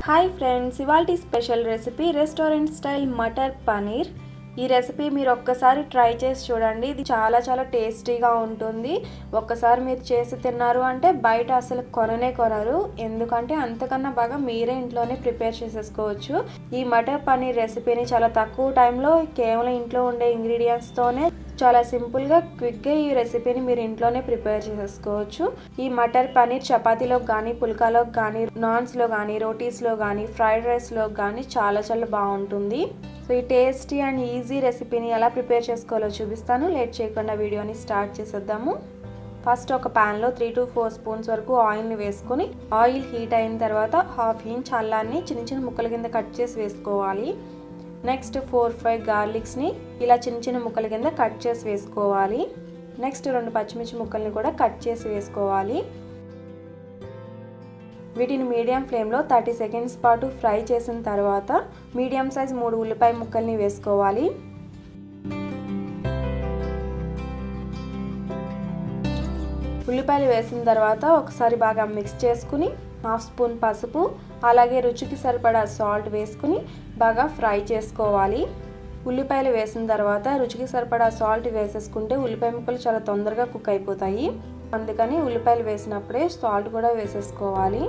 hi friends ఇవాళ special recipe restaurant style matar paneer ఈ recipe మీరు ఒక్కసారి ట్రై చేసి చూడండి ఇది చాలా చాలా టేస్టీగా ఉంటుంది ఒక్కసారి మీరు చేసి తిన్నారు అంటే బయట అసలు కొననే కొనరు ఎందుకంటే అంతకన్నా బాగా మీరే ఇంట్లోనే ప్రిపేర్ చేసేసుకోవచ్చు ఈ మటర్ పనీర్ రెసిపీని చాలా తక్కువ టైంలో కేవలం ఇంట్లో ఉండే ఇంగ్రీడియంట్స్తోనే చాలా సింపుల్గా క్విక్గా ఈ రెసిపీని మీరు ఇంట్లోనే ప్రిపేర్ చేసేసుకోవచ్చు ఈ మటర్ పనీర్ చపాతీలోకి కానీ పుల్కాలోకి కానీ నాన్స్లో కానీ రోటీస్లో కానీ ఫ్రైడ్ రైస్లో కానీ చాలా చాలా బాగుంటుంది సో ఈ టేస్టీ అండ్ ఈజీ రెసిపీని ఎలా ప్రిపేర్ చేసుకోవాలో చూపిస్తాను లేట్ చేయకుండా వీడియోని స్టార్ట్ చేసేద్దాము ఫస్ట్ ఒక ప్యాన్లో త్రీ టు ఫోర్ స్పూన్స్ వరకు ఆయిల్ని వేసుకొని ఆయిల్ హీట్ అయిన తర్వాత హాఫ్ ఇంచ్ అల్లాన్ని చిన్న చిన్న ముక్కల కింద కట్ చేసి వేసుకోవాలి నెక్స్ట్ ఫోర్ ఫైవ్ గార్లిక్స్ని ఇలా చిన్న చిన్న ముక్కల కింద కట్ చేసి వేసుకోవాలి నెక్స్ట్ రెండు పచ్చిమిర్చి ముక్కల్ని కూడా కట్ చేసి వేసుకోవాలి వీటిని మీడియం ఫ్లేమ్లో థర్టీ సెకండ్స్ పాటు ఫ్రై చేసిన తర్వాత మీడియం సైజ్ మూడు ఉల్లిపాయ ముక్కల్ని వేసుకోవాలి ఉల్లిపాయలు వేసిన తర్వాత ఒకసారి బాగా మిక్స్ చేసుకుని హాఫ్ స్పూన్ పసుపు అలాగే రుచికి సరిపడా సాల్ట్ వేసుకుని బాగా ఫ్రై చేసుకోవాలి ఉల్లిపాయలు వేసిన తర్వాత రుచికి సరిపడా సాల్ట్ వేసేసుకుంటే ఉల్లిపాయ ముక్కలు చాలా తొందరగా కుక్ అయిపోతాయి అందుకని ఉల్లిపాయలు వేసినప్పుడే సాల్ట్ కూడా వేసేసుకోవాలి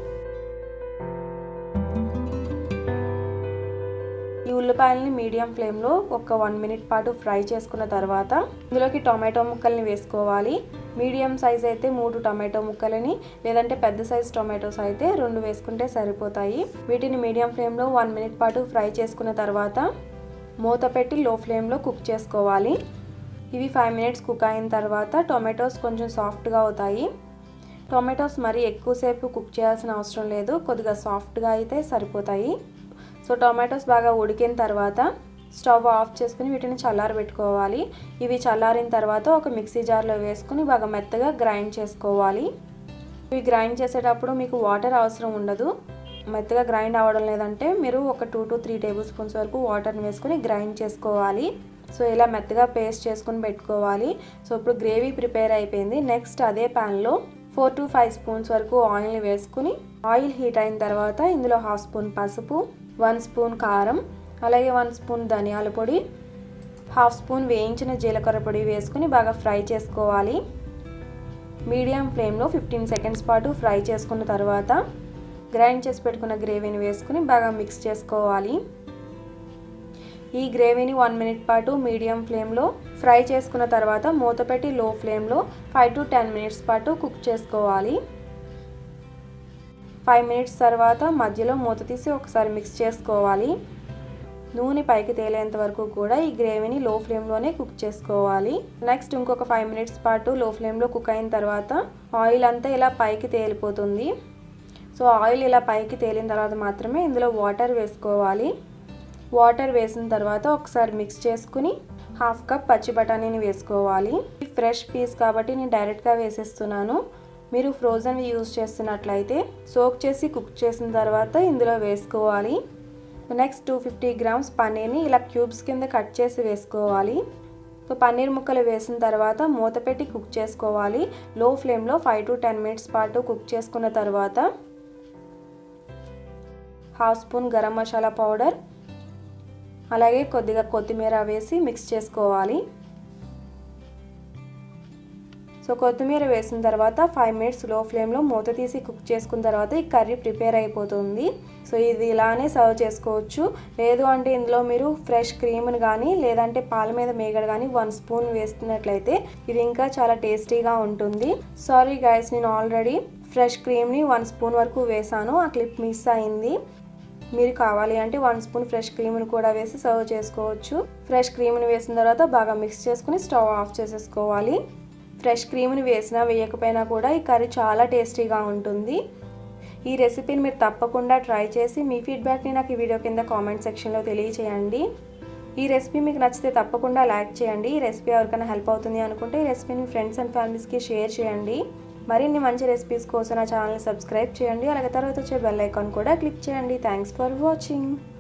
ఈ ఉల్లిపాయలని మీడియం ఫ్లేమ్లో ఒక వన్ మినిట్ పాటు ఫ్రై చేసుకున్న తర్వాత ఇందులోకి టొమాటో ముక్కల్ని వేసుకోవాలి మీడియం సైజ్ అయితే మూడు టొమాటో ముక్కలని లేదంటే పెద్ద సైజ్ టొమాటోస్ అయితే రెండు వేసుకుంటే సరిపోతాయి వీటిని మీడియం ఫ్లేమ్లో వన్ మినిట్ పాటు ఫ్రై చేసుకున్న తర్వాత మూత పెట్టి లో ఫ్లేమ్లో కుక్ చేసుకోవాలి ఇవి ఫైవ్ మినిట్స్ కుక్ అయిన తర్వాత టొమాటోస్ కొంచెం సాఫ్ట్గా అవుతాయి టొమాటోస్ మరీ ఎక్కువసేపు కుక్ చేయాల్సిన అవసరం లేదు కొద్దిగా సాఫ్ట్గా అయితే సరిపోతాయి సో టొమాటోస్ బాగా ఉడికిన తర్వాత స్టవ్ ఆఫ్ చేసుకుని వీటిని చల్లారబెట్టుకోవాలి ఇవి చల్లారిన తర్వాత ఒక మిక్సీ జార్లో వేసుకుని బాగా మెత్తగా గ్రైండ్ చేసుకోవాలి ఇవి గ్రైండ్ చేసేటప్పుడు మీకు వాటర్ అవసరం ఉండదు మెత్తగా గ్రైండ్ అవ్వడం లేదంటే మీరు ఒక two to three tablespoons వరకు వాటర్ని వేసుకుని గ్రైండ్ చేసుకోవాలి సో ఇలా మెత్తగా పేస్ట్ చేసుకుని పెట్టుకోవాలి సో ఇప్పుడు గ్రేవీ ప్రిపేర్ అయిపోయింది నెక్స్ట్ అదే ప్యాన్లో ఫోర్ టు ఫైవ్ స్పూన్స్ వరకు ఆయిల్ని వేసుకుని ఆయిల్ హీట్ అయిన తర్వాత ఇందులో హాఫ్ స్పూన్ పసుపు వన్ స్పూన్ కారం అలాగే వన్ స్పూన్ ధనియాల పొడి హాఫ్ స్పూన్ వేయించిన జీలకర్ర పొడి వేసుకుని బాగా ఫ్రై చేసుకోవాలి మీడియం ఫ్లేమ్లో ఫిఫ్టీన్ సెకండ్స్ పాటు ఫ్రై చేసుకున్న తర్వాత గ్రైండ్ చేసి పెట్టుకున్న గ్రేవీని వేసుకుని బాగా మిక్స్ చేసుకోవాలి ఈ గ్రేవీని వన్ మినిట్ పాటు మీడియం ఫ్లేమ్లో ఫ్రై చేసుకున్న తర్వాత మూత పెట్టి లో ఫ్లేమ్లో ఫైవ్ టు టెన్ మినిట్స్ పాటు కుక్ చేసుకోవాలి ఫైవ్ మినిట్స్ తర్వాత మధ్యలో మూత తీసి ఒకసారి మిక్స్ చేసుకోవాలి నూనె పైకి తేలేంత వరకు కూడా ఈ గ్రేవీని లో ఫ్లేమ్లోనే కుక్ చేసుకోవాలి నెక్స్ట్ ఇంకొక ఫైవ్ మినిట్స్ పాటు లో ఫ్లేమ్లో కుక్ అయిన తర్వాత ఆయిల్ అంతా ఇలా పైకి తేలిపోతుంది సో ఆయిల్ ఇలా పైకి తేలిన తర్వాత మాత్రమే ఇందులో వాటర్ వేసుకోవాలి వాటర్ వేసిన తర్వాత ఒకసారి మిక్స్ చేసుకుని హాఫ్ కప్ పచ్చి బఠానీని వేసుకోవాలి ఫ్రెష్ పీస్ కాబట్టి నేను డైరెక్ట్గా వేసేస్తున్నాను మీరు ఫ్రోజన్ యూజ్ చేస్తున్నట్లయితే సోక్ చేసి కుక్ చేసిన తర్వాత ఇందులో వేసుకోవాలి నెక్స్ట్ టూ ఫిఫ్టీ గ్రామ్స్ పన్నీర్ని ఇలా క్యూబ్స్ కింద కట్ చేసి వేసుకోవాలి సో పన్నీర్ ముక్కలు వేసిన తర్వాత మూత పెట్టి కుక్ చేసుకోవాలి లో ఫ్లేమ్లో ఫైవ్ టు టెన్ మినిట్స్ పాటు కుక్ చేసుకున్న తర్వాత half spoon garam masala powder అలాగే కొద్దిగా కొత్తిమీర వేసి మిక్స్ చేసుకోవాలి సో కొత్తిమీర వేసిన తర్వాత ఫైవ్ మినిట్స్ లో ఫ్లేమ్లో మూత తీసి కుక్ చేసుకున్న తర్వాత ఈ కర్రీ ప్రిపేర్ అయిపోతుంది సో ఇది ఇలానే సర్వ్ చేసుకోవచ్చు లేదు అంటే ఇందులో మీరు ఫ్రెష్ క్రీమ్ని కానీ లేదంటే పాల మీద మేగడ కానీ వన్ స్పూన్ వేస్తున్నట్లయితే ఇది ఇంకా చాలా టేస్టీగా ఉంటుంది సారీ గైస్ నేను ఆల్రెడీ ఫ్రెష్ క్రీమ్ని వన్ స్పూన్ వరకు వేసాను ఆ క్లిప్ మిస్ అయింది మీరు కావాలి అంటే వన్ స్పూన్ ఫ్రెష్ క్రీమ్ని కూడా వేసి సర్వ్ చేసుకోవచ్చు ఫ్రెష్ క్రీమ్ని వేసిన తర్వాత బాగా మిక్స్ చేసుకుని స్టవ్ ఆఫ్ చేసేసుకోవాలి ఫ్రెష్ క్రీమ్ని వేసినా వేయకపోయినా కూడా ఈ కర్రీ చాలా టేస్టీగా ఉంటుంది ఈ రెసిపీని మీరు తప్పకుండా ట్రై చేసి మీ ఫీడ్బ్యాక్ని నాకు ఈ వీడియో కింద కామెంట్ సెక్షన్లో తెలియచేయండి ఈ రెసిపీ మీకు నచ్చితే తప్పకుండా లైక్ చేయండి ఈ రెసిపీ ఎవరికైనా హెల్ప్ అవుతుంది అనుకుంటే ఈ రెసిపీని ఫ్రెండ్స్ అండ్ ఫ్యామిలీస్కి షేర్ చేయండి మరిన్ని మంచి రెసిపీస్ కోసం నా ఛానల్ని సబ్స్క్రైబ్ చేయండి అలాగే తర్వాత వచ్చే బెల్ ఐకాన్ కూడా క్లిక్ చేయండి థ్యాంక్స్ ఫర్ వాచింగ్